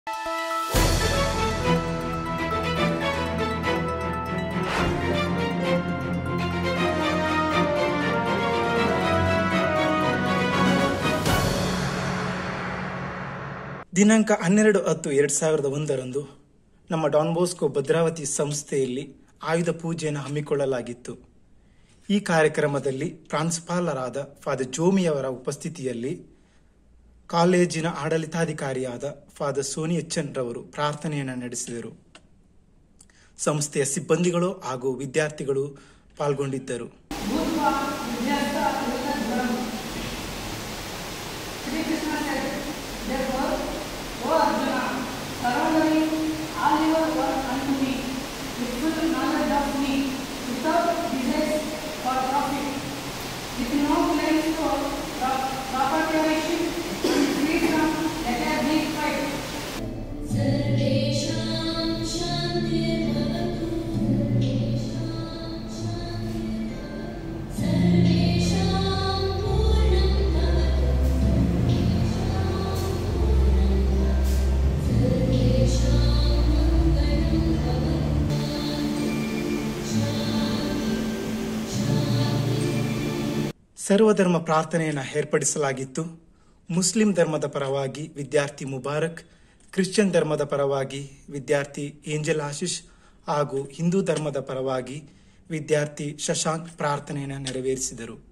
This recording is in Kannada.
ದಿನಾಂಕ ಹನ್ನೆರಡು ಹತ್ತು ಎರಡು ಸಾವಿರದ ಒಂದರಂದು ನಮ್ಮ ಡಾನ್ ಬೋಸ್ಕೋ ಭದ್ರಾವತಿ ಸಂಸ್ಥೆಯಲ್ಲಿ ಆಯುಧ ಪೂಜೆಯನ್ನು ಹಮ್ಮಿಕೊಳ್ಳಲಾಗಿತ್ತು ಈ ಕಾರ್ಯಕ್ರಮದಲ್ಲಿ ಪ್ರಾಂಶುಪಾಲರಾದ ಫಾದರ್ ಜೋಮಿಯವರ ಉಪಸ್ಥಿತಿಯಲ್ಲಿ ಕಾಲೇಜಿನ ಆಡಳಿತಾಧಿಕಾರಿಯಾದ ಫಾದರ್ ಸೋನಿ ಎಚ್ಚನ್ ರವರು ಪ್ರಾರ್ಥನೆಯನ್ನು ನಡೆಸಿದರು ಸಂಸ್ಥೆಯ ಸಿಬ್ಬಂದಿಗಳು ಹಾಗೂ ವಿದ್ಯಾರ್ಥಿಗಳು ಪಾಲ್ಗೊಂಡಿದ್ದರು Sri Krishna said, Therefore, O Arjuna, surrendering all your work unto me, with full knowledge of me, without desires for profit, with no claims for pro- proprietorship, and free from lethargic fight. सर्वेषां शान्तिर्भवतु सर्वेषां पूर्णं भवतु सर्वेषां मङ्गलं भवतु ಸರ್ವಧರ್ಮ ಪ್ರಾರ್ಥನೆಯನ್ನು ಏರ್ಪಡಿಸಲಾಗಿತ್ತು ಮುಸ್ಲಿಂ ಧರ್ಮದ ಪರವಾಗಿ ವಿದ್ಯಾರ್ಥಿ ಮುಬಾರಕ್ ಕ್ರಿಶ್ಚಿಯನ್ ಧರ್ಮದ ಪರವಾಗಿ ವಿದ್ಯಾರ್ಥಿ ಏಂಜಲ್ ಆಶಿಷ್ ಹಾಗೂ ಹಿಂದೂ ಧರ್ಮದ ಪರವಾಗಿ ವಿದ್ಯಾರ್ಥಿ ಶಶಾಂಕ್ ಪ್ರಾರ್ಥನೆಯನ್ನು ನೆರವೇರಿಸಿದರು